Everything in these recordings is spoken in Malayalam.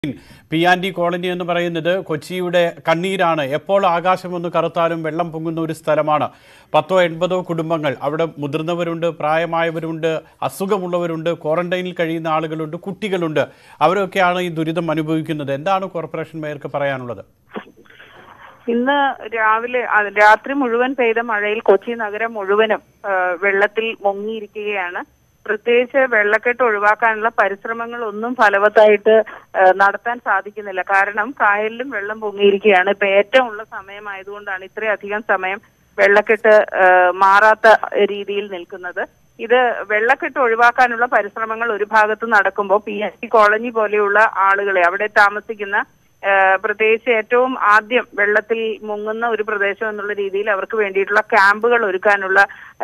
പി ആൻഡ് ഡി കോളനി എന്ന് പറയുന്നത് കൊച്ചിയുടെ കണ്ണീരാണ് എപ്പോൾ ആകാശം ഒന്ന് കറുത്താലും വെള്ളം പൊങ്ങുന്ന ഒരു സ്ഥലമാണ് പത്തോ എൺപതോ കുടുംബങ്ങൾ അവിടെ മുതിർന്നവരുണ്ട് പ്രായമായവരുണ്ട് അസുഖമുള്ളവരുണ്ട് ക്വാറന്റൈനിൽ കഴിയുന്ന ആളുകളുണ്ട് കുട്ടികളുണ്ട് അവരൊക്കെയാണ് ഈ ദുരിതം അനുഭവിക്കുന്നത് എന്താണ് കോർപ്പറേഷൻ മേയർക്ക് പറയാനുള്ളത് ഇന്ന് രാവിലെ ആ, രാത്രി മുഴുവൻ പെയ്ത മഴയിൽ കൊച്ചി നഗരം മുഴുവനും ആ, വെള്ളത്തിൽ മുങ്ങിയിരിക്കുകയാണ് പ്രത്യേകിച്ച് വെള്ളക്കെട്ട് ഒഴിവാക്കാനുള്ള പരിശ്രമങ്ങൾ ഒന്നും ഫലവത്തായിട്ട് ആ, നടത്താൻ സാധിക്കുന്നില്ല കാരണം കായലിലും വെള്ളം പൊങ്ങിയിരിക്കുകയാണ് ഇപ്പൊ ഏറ്റവും ഉള്ള സമയമായതുകൊണ്ടാണ് ഇത്രയധികം സമയം വെള്ളക്കെട്ട് ആ, മാറാത്ത രീതിയിൽ നിൽക്കുന്നത് ഇത് വെള്ളക്കെട്ട് ഒഴിവാക്കാനുള്ള പരിശ്രമങ്ങൾ ഒരു ഭാഗത്ത് നടക്കുമ്പോൾ പി എസ് സി കോളനി പോലെയുള്ള ആളുകളെ അവിടെ താമസിക്കുന്ന ഏഹ് പ്രത്യേകിച്ച് ഏറ്റവും ആദ്യം വെള്ളത്തിൽ മുങ്ങുന്ന ഒരു പ്രദേശം എന്നുള്ള രീതിയിൽ അവർക്ക് വേണ്ടിയിട്ടുള്ള ക്യാമ്പുകൾ ഒരുക്കാനുള്ള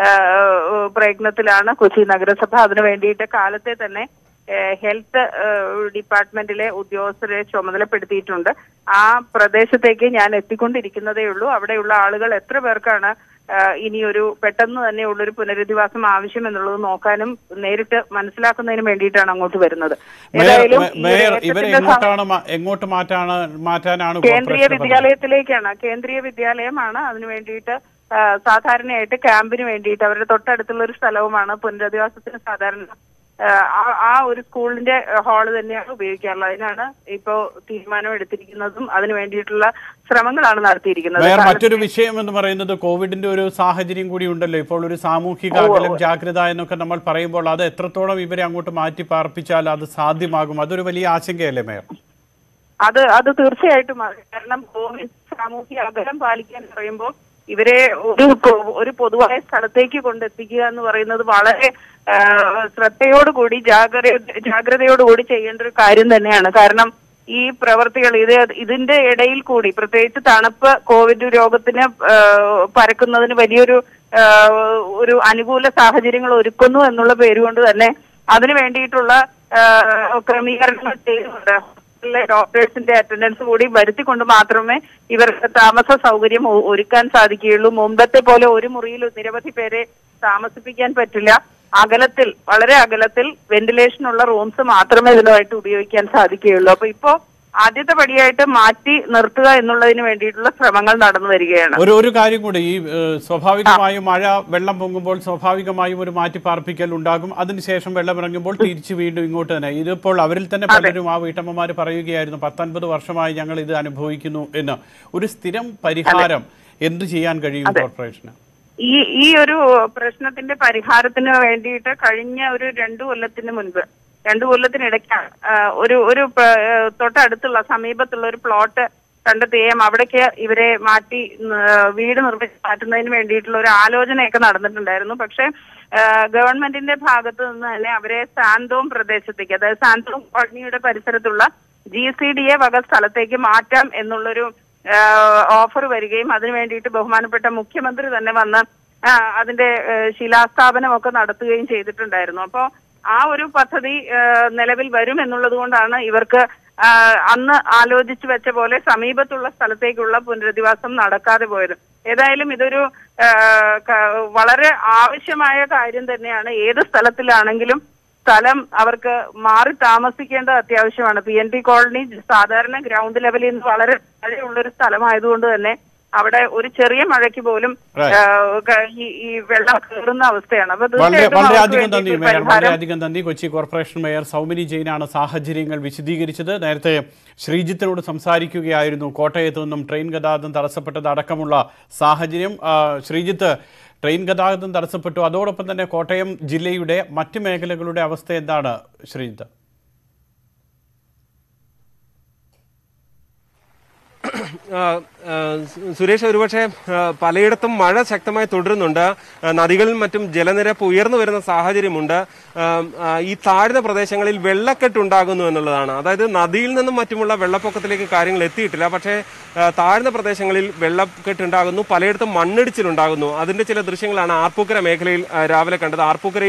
ഏഹ് പ്രയത്നത്തിലാണ് കൊച്ചി നഗരസഭ അതിനു വേണ്ടിയിട്ട് കാലത്തെ തന്നെ ഏഹ് ഹെൽത്ത് ഏഹ് ഡിപ്പാർട്ട്മെന്റിലെ ഉദ്യോഗസ്ഥരെ ചുമതലപ്പെടുത്തിയിട്ടുണ്ട് ആ പ്രദേശത്തേക്ക് ഞാൻ എത്തിക്കൊണ്ടിരിക്കുന്നതേ ഉള്ളൂ അവിടെയുള്ള ആളുകൾ എത്ര പേർക്കാണ് ഏഹ് ഇനിയൊരു പെട്ടെന്ന് തന്നെ ഉള്ളൊരു പുനരധിവാസം ആവശ്യം എന്നുള്ളത് നോക്കാനും നേരിട്ട് മനസ്സിലാക്കുന്നതിന് വേണ്ടിയിട്ടാണ് അങ്ങോട്ട് വരുന്നത് മേയർ ഏതായാലും മേ- ഈ മേയർ ഒരു ഇവരെ ഏറ്റത്തിന്റെ സ- എങ്ങോട്ടാണ് മാ- എങ്ങോട്ട് മാറ്റാണ് മാറ്റാനാണ് കേന്ദ്രീയ കോർപ്പറേഷൻ പറഞ്ഞത്? വിദ്യാലയത്തിലേക്കാണ് കേന്ദ്രീയ വിദ്യാലയമാണ് അതിനു വേണ്ടിയിട്ട് ആ, സാധാരണയായിട്ട് ക്യാമ്പിന് വേണ്ടിയിട്ട് അവരുടെ തൊട്ടടുത്തുള്ള ഒരു സ്ഥലവുമാണ് പുനരധിവാസത്തിന് സാധാരണ ആ, ആ- ആ ഒരു സ്കൂളിന്റെ ഹാള് തന്നെയാണ് ഉപയോഗിക്കാറുള്ളത് അതിനാണ് ഇപ്പോ തീരുമാനം എടുത്തിരിക്കുന്നതും അതിനു വേണ്ടിയിട്ടുള്ള ശ്രമങ്ങളാണ് നടത്തിയിരിക്കുന്നത് മേയർ കാരണം- മറ്റൊരു വിഷയം എന്ന് പറയുന്നത് കോവിഡിന്റെ ഒരു സാഹചര്യം കൂടി ഉണ്ടല്ലോ ഇപ്പോൾ ഒരു സാമൂഹിക അകലം ജാഗ്രത എന്നൊക്കെ നമ്മൾ പറയുമ്പോൾ അത് എത്രത്തോളം ഇവരെ അങ്ങോട്ട് മാറ്റി പാർപ്പിച്ചാൽ അത് സാധ്യമാകും അതൊരു വലിയ ആശങ്കയല്ലേ മേയർ അത് അത് തീർച്ചയായിട്ടും അത് കാരണം കോവിഡ് സാമൂഹ്യ അകലം പാലിക്കാൻ പറയുമ്പോൾ ഇവരെ ഒരു കൊ- ഒരു പൊതുവായ സ്ഥലത്തേക്ക് കൊണ്ടെത്തിക്കുക എന്ന് പറയുന്നത് വളരെ ആ, ശ്രദ്ധയോടുകൂടി ജാഗ്രത ജാഗ്രതയോടുകൂടി ചെയ്യേണ്ട ഒരു കാര്യം തന്നെയാണ് കാരണം ഈ പ്രവർത്തികൾ ഇത് ഇതിന്റെ ഇടയിൽ കൂടി പ്രത്യേകിച്ച് തണുപ്പ് കോവിഡ് രോഗത്തിന് ആ, പരക്കുന്നതിന് വലിയൊരു ആ, ഒരു അനുകൂല സാഹചര്യങ്ങൾ ഒരുക്കുന്നു എന്നുള്ള പേരുകൊണ്ട് തന്നെ അതിനു വേണ്ടിയിട്ടുള്ള ആ, ക്രമീകരണങ്ങൾ ചെയ്യുന്നുണ്ട് ഹോസ്പിറ്റലിലെ ഡോക്ടേഴ്സിന്റെ അറ്റൻഡൻസ് കൂടി വരുത്തിക്കൊണ്ട് മാത്രമേ ഇവർക്ക് താമസ സൗകര്യം ഒ- ഒരുക്കാൻ സാധിക്കുകയുള്ളൂ മുമ്പത്തെ പോലെ ഒരു മുറിയിൽ നിരവധി പേരെ താമസിപ്പിക്കാൻ പറ്റില്ല അകലത്തിൽ വളരെ അകലത്തിൽ വെന്റിലേഷനുള്ള റൂംസ് മാത്രമേ ഇതിനുമായിട്ട് ഉപയോഗിക്കാൻ സാധിക്കുകയുള്ളൂ അപ്പൊ ഇപ്പോ ആദ്യത്തെ പടിയായിട്ട് മാറ്റി നിർത്തുക എന്നുള്ളതിന് വേണ്ടിയിട്ടുള്ള ശ്രമങ്ങൾ നടന്നു വരികയാണ് ഒരു ഒരു കാര്യം കൂടി ഈ ഏഹ്, സ്വാഭാവികമായും മഴ വെള്ളം പൊങ്ങുമ്പോൾ സ്വാഭാവികമായും ഒരു മാറ്റി പാർപ്പിക്കൽ ഉണ്ടാകും അതിനുശേഷം വെള്ളം ഇറങ്ങുമ്പോൾ തിരിച്ചു വീണ്ടും ഇങ്ങോട്ട് തന്നെ ഇതിപ്പോൾ അവരിൽ തന്നെ പലരും ആ വീട്ടമ്മമാർ പറയുകയായിരുന്നു പത്തൊൻപത് വർഷമായി ഞങ്ങൾ ഇത് അനുഭവിക്കുന്നു എന്ന് ഒരു സ്ഥിരം പരിഹാരം എന്ത് ചെയ്യാൻ കഴിയും കോർപ്പറേഷന് ഈ ഈ ഒരു പ്രശ്നത്തിന്റെ പരിഹാരത്തിന് വേണ്ടിയിട്ട് കഴിഞ്ഞ ഒരു രണ്ടു കൊല്ലത്തിന് മുൻപ് രണ്ടു കൊല്ലത്തിനിടയ്ക്കാണ് ആ, ഒരു ഒരു പ- ആ, തൊട്ടടുത്തുള്ള സമീപത്തുള്ള ഒരു പ്ലോട്ട് കണ്ടെത്തുകയും അവിടേക്ക് ഇവരെ മാറ്റി ആ, വീട് നിർമ്മിച്ച് മാറ്റുന്നതിന് വേണ്ടിയിട്ടുള്ള ഒരു ആലോചനയൊക്കെ നടന്നിട്ടുണ്ടായിരുന്നു പക്ഷെ ആ, ഗവൺമെന്റിന്റെ ഭാഗത്ത് നിന്ന് തന്നെ അവരെ സാന്തോം പ്രദേശത്തേക്ക് അതായത് സാന്തോം കോളനിയുടെ പരിസരത്തുള്ള ജി സി ഡി എ വക സ്ഥലത്തേക്ക് മാറ്റാം എന്നുള്ളൊരു ഓഫർ വരികയും അതിനു വേണ്ടിയിട്ട് ബഹുമാനപ്പെട്ട മുഖ്യമന്ത്രി തന്നെ വന്ന് ആ, അതിന്റെ ആ, ശിലാസ്ഥാപനമൊക്കെ നടത്തുകയും ചെയ്തിട്ടുണ്ടായിരുന്നു അപ്പോ ആ ഒരു പദ്ധതി ആ, നിലവിൽ വരും എന്നുള്ളത് കൊണ്ടാണ് ഇവർക്ക് ആ, അന്ന് ആലോചിച്ചു വെച്ച പോലെ സമീപത്തുള്ള സ്ഥലത്തേക്കുള്ള പുനരധിവാസം നടക്കാതെ പോയത് ഏതായാലും ഇതൊരു ആ, ക- വളരെ ആവശ്യമായ കാര്യം തന്നെയാണ് ഏത് സ്ഥലത്തിലാണെങ്കിലും സ്ഥലം അവർക്ക് മാറി താമസിക്കേണ്ടത് അത്യാവശ്യമാണ് പി എൻ പി കോളനി സാധാരണ ഗ്രൗണ്ട് ലെവലിൽ നിന്ന് വളരെ താഴെയുള്ള ഒരു സ്ഥലമായതുകൊണ്ട് തന്നെ അവിടെ ഒരു ചെറിയ മഴയ്ക്ക് പോലും Right. ആ, ക- ഈ ഈ വെള്ളം കയറുന്ന അവസ്ഥയാണ് അപ്പൊ വളരെ തീർച്ചയായിട്ടും വളരെ അവർക്ക് അധികം നന്ദി വേണ്ടിയിട്ട് മേയർ പരിഹാരം വളരെയധികം നന്ദി കൊച്ചി കോർപ്പറേഷൻ മേയർ സൗമിനി ജെയിനാണ് സാഹചര്യങ്ങൾ വിശദീകരിച്ചത് നേരത്തെ ശ്രീജിത്തിനോട് സംസാരിക്കുകയായിരുന്നു കോട്ടയത്ത് നിന്നും ട്രെയിൻ ഗതാഗതം തടസ്സപ്പെട്ടത് അടക്കമുള്ള സാഹചര്യം ആ, ശ്രീജിത്ത് ട്രെയിൻ ഗതാഗതം തടസ്സപ്പെട്ടു അതോടൊപ്പം തന്നെ കോട്ടയം ജില്ലയുടെ മറ്റ് മേഖലകളുടെ അവസ്ഥ എന്താണ് ശ്രീജിത്ത് ആ, ആ, സു- സുരേഷ് ഒരുപക്ഷെ ആ, പലയിടത്തും മഴ ശക്തമായി തുടരുന്നുണ്ട് ആ, നദികളിൽ മറ്റും ജലനിരപ്പ് ഉയർന്നു വരുന്ന സാഹചര്യമുണ്ട് ആ, ആ, ഈ താഴ്ന്ന പ്രദേശങ്ങളിൽ വെള്ളക്കെട്ട് ഉണ്ടാകുന്നു എന്നുള്ളതാണ് അതായത് നദിയിൽ നിന്നും മറ്റുമുള്ള വെള്ളപ്പൊക്കത്തിലേക്ക് കാര്യങ്ങൾ എത്തിയിട്ടില്ല പക്ഷേ ആ, താഴ്ന്ന പ്രദേശങ്ങളിൽ വെള്ളക്കെട്ട് ഉണ്ടാകുന്നു പലയിടത്തും മണ്ണിടിച്ചിലുണ്ടാകുന്നു അതിന്റെ ചില ദൃശ്യങ്ങളാണ് ആർപ്പൂക്കര മേഖലയിൽ ആ, രാവിലെ കണ്ടത് ആർപ്പൂക്കരയിൽ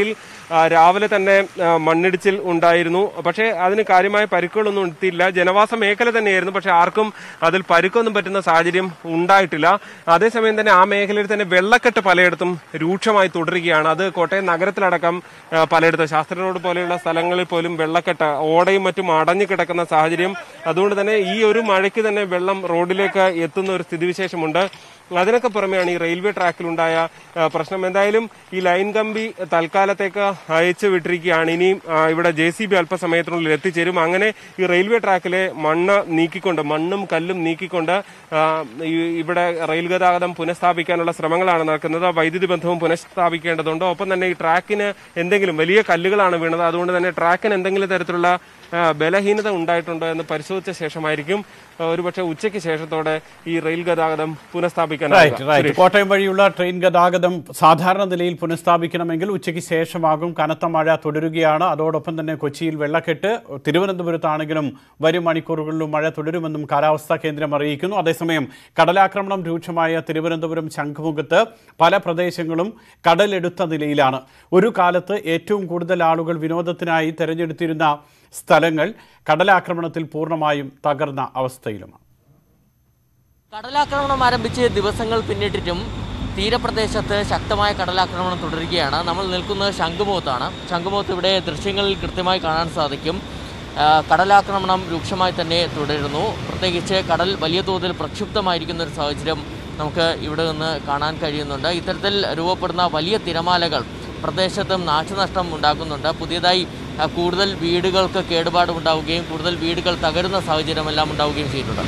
ആ, രാവിലെ തന്നെ ആ, മണ്ണിടിച്ചിൽ ഉണ്ടായിരുന്നു പക്ഷേ അതിന് കാര്യമായ പരിക്കുകളൊന്നും എത്തിയില്ല ജനവാസ മേഖല തന്നെയായിരുന്നു പക്ഷെ ആർക്കും അതിൽ പരിക്കൊന്നും പറ്റുന്ന സാഹചര്യം ഉണ്ടായിട്ടില്ല അതേസമയം തന്നെ ആ മേഖലയിൽ തന്നെ വെള്ളക്കെട്ട് പലയിടത്തും രൂക്ഷമായി തുടരുകയാണ് അത് കോട്ടയം നഗരത്തിലടക്കം ആ, പലയിടത്തും ശാസ്ത്ര റോഡ് പോലെയുള്ള സ്ഥലങ്ങളിൽ പോലും വെള്ളക്കെട്ട് ഓടയും മറ്റും അടഞ്ഞു കിടക്കുന്ന സാഹചര്യം അതുകൊണ്ട് തന്നെ ഈ ഒരു മഴയ്ക്ക് തന്നെ വെള്ളം റോഡിലേക്ക് എത്തുന്ന ഒരു സ്ഥിതിവിശേഷമുണ്ട് അതിനൊക്കെ പുറമെയാണ് ഈ റെയിൽവേ ട്രാക്കിലുണ്ടായ ആ, പ്രശ്നം എന്തായാലും ഈ ലൈൻ കമ്പി തൽക്കാലത്തേക്ക് അയച്ചു വിട്ടിരിക്കുകയാണ് ഇനിയും ആ, ഇവിടെ ജെ സി ബി അല്പസമയത്തിനുള്ളിൽ എത്തിച്ചേരും അങ്ങനെ ഈ റെയിൽവേ ട്രാക്കിലെ മണ്ണ് നീക്കിക്കൊണ്ട് മണ്ണും കല്ലും നീക്കിക്കൊണ്ട് ആ, ഈ- ഇവിടെ റെയിൽ ഗതാഗതം പുനഃസ്ഥാപിക്കാനുള്ള ശ്രമങ്ങളാണ് നടക്കുന്നത് വൈദ്യുതി ബന്ധവും പുനഃസ്ഥാപിക്കേണ്ടതുണ്ട് ഒപ്പം തന്നെ ഈ ട്രാക്കിന് എന്തെങ്കിലും വലിയ കല്ലുകളാണ് വീണത് അതുകൊണ്ട് തന്നെ ട്രാക്കിന് എന്തെങ്കിലും തരത്തിലുള്ള ആ, ബലഹീനത ഉണ്ടായിട്ടുണ്ടോ എന്ന് പരിശോധിച്ച ശേഷമായിരിക്കും ആ, ഒരുപക്ഷെ ഉച്ചയ്ക്ക് ശേഷത്തോടെ ഈ റെയിൽ ഗതാഗതം പുനഃസ്ഥാപിക്കാനാവുക. റൈറ്റ് റൈറ്റ് കോട്ടയം വഴിയുള്ള ട്രെയിൻ ഗതാഗതം സാധാരണ നിലയിൽ പുനഃസ്ഥാപിക്കണമെങ്കിൽ ഉച്ചയ്ക്ക് ശേഷമാകും കനത്ത മഴ തുടരുകയാണ് അതോടൊപ്പം തന്നെ കൊച്ചിയിൽ വെള്ളക്കെട്ട് തിരുവനന്തപുരത്താണെങ്കിലും വരും മണിക്കൂറുകളിലും മഴ തുടരുമെന്നും കാലാവസ്ഥാ കേന്ദ്രം അറിയിക്കുന്നു അതേസമയം കടലാക്രമണം രൂക്ഷമായ തിരുവനന്തപുരം ശംഖുമുഖത്ത് പല പ്രദേശങ്ങളും കടലെടുത്ത നിലയിലാണ് ഒരു കാലത്ത് ഏറ്റവും കൂടുതൽ ആളുകൾ വിനോദത്തിനായി തെരഞ്ഞെടുത്തിരുന്ന സ്ഥലങ്ങൾ കടലാക്രമണത്തിൽ പൂർണ്ണമായും തകർന്ന അവസ്ഥയിലുമാണ് കടലാക്രമണം ആരംഭിച്ച് ദിവസങ്ങൾ പിന്നിട്ടിട്ടും തീരപ്രദേശത്ത് ശക്തമായ കടലാക്രമണം തുടരുകയാണ് നമ്മൾ നിൽക്കുന്നത് ശംഖുമുഖത്താണ് ശംഖുമുഖത്ത് ഇവിടെ ദൃശ്യങ്ങളിൽ കൃത്യമായി കാണാൻ സാധിക്കും ആ, കടലാക്രമണം രൂക്ഷമായി തന്നെ തുടരുന്നു പ്രത്യേകിച്ച് കടൽ വലിയ തോതിൽ പ്രക്ഷുബ്ധമായിരിക്കുന്ന ഒരു സാഹചര്യം നമുക്ക് ഇവിടെ നിന്ന് കാണാൻ കഴിയുന്നുണ്ട് ഇത്തരത്തിൽ രൂപപ്പെടുന്ന വലിയ തിരമാലകൾ പ്രദേശത്തും നാശനഷ്ടം ഉണ്ടാക്കുന്നുണ്ട് പുതിയതായി ആ, കൂടുതൽ വീടുകൾക്ക് കേടുപാട് ഉണ്ടാവുകയും കൂടുതൽ വീടുകൾ തകരുന്ന സാഹചര്യമെല്ലാം ഉണ്ടാവുകയും ചെയ്തിട്ടുണ്ട്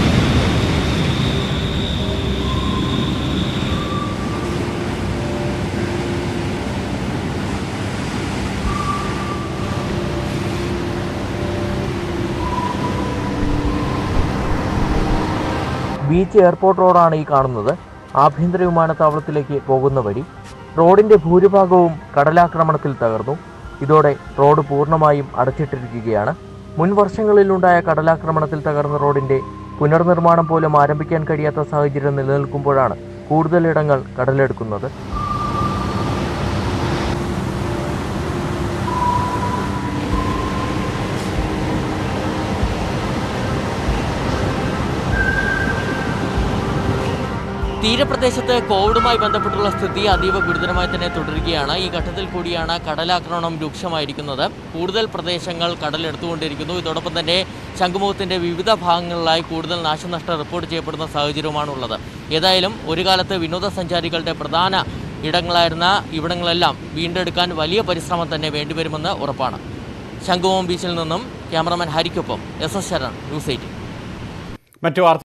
ബീച്ച് എയർപോർട്ട് റോഡാണ് ഈ കാണുന്നത് ആഭ്യന്തര വിമാനത്താവളത്തിലേക്ക് പോകുന്ന വഴി റോഡിന്റെ ഭൂരിഭാഗവും കടലാക്രമണത്തിൽ തകർന്നു ഇതോടെ റോഡ് പൂർണ്ണമായും അടച്ചിട്ടിരിക്കുകയാണ് മുൻ വർഷങ്ങളിലുണ്ടായ കടലാക്രമണത്തിൽ തകർന്ന റോഡിന്റെ പുനർനിർമ്മാണം പോലും ആരംഭിക്കാൻ കഴിയാത്ത സാഹചര്യം നിലനിൽക്കുമ്പോഴാണ് കൂടുതലിടങ്ങൾ കടലെടുക്കുന്നത് തീരപ്രദേശത്ത് കോവിഡുമായി ബന്ധപ്പെട്ടുള്ള സ്ഥിതി അതീവ ഗുരുതരമായി തന്നെ തുടരുകയാണ് ഈ ഘട്ടത്തിൽ കൂടിയാണ് കടലാക്രമണം രൂക്ഷമായിരിക്കുന്നത് കൂടുതൽ പ്രദേശങ്ങൾ കടലെടുത്തുകൊണ്ടിരിക്കുന്നു ഇതോടൊപ്പം തന്നെ ശംഖുമുഖത്തിന്റെ വിവിധ ഭാഗങ്ങളിലായി കൂടുതൽ നാശനഷ്ടം റിപ്പോർട്ട് ചെയ്യപ്പെടുന്ന സാഹചര്യവുമാണുള്ളത് ഏതായാലും ഒരു കാലത്ത് വിനോദസഞ്ചാരികളുടെ പ്രധാന ഇടങ്ങളായിരുന്ന ഇവിടങ്ങളെല്ലാം വീണ്ടെടുക്കാൻ വലിയ പരിശ്രമം തന്നെ വേണ്ടിവരുമെന്ന് ഉറപ്പാണ് ശംഖുമുഖം ബീച്ചിൽ നിന്നും ക്യാമറമാൻ ഹരിക്കൊപ്പം S S Sharan news eighteen മറ്റു വാർത്ത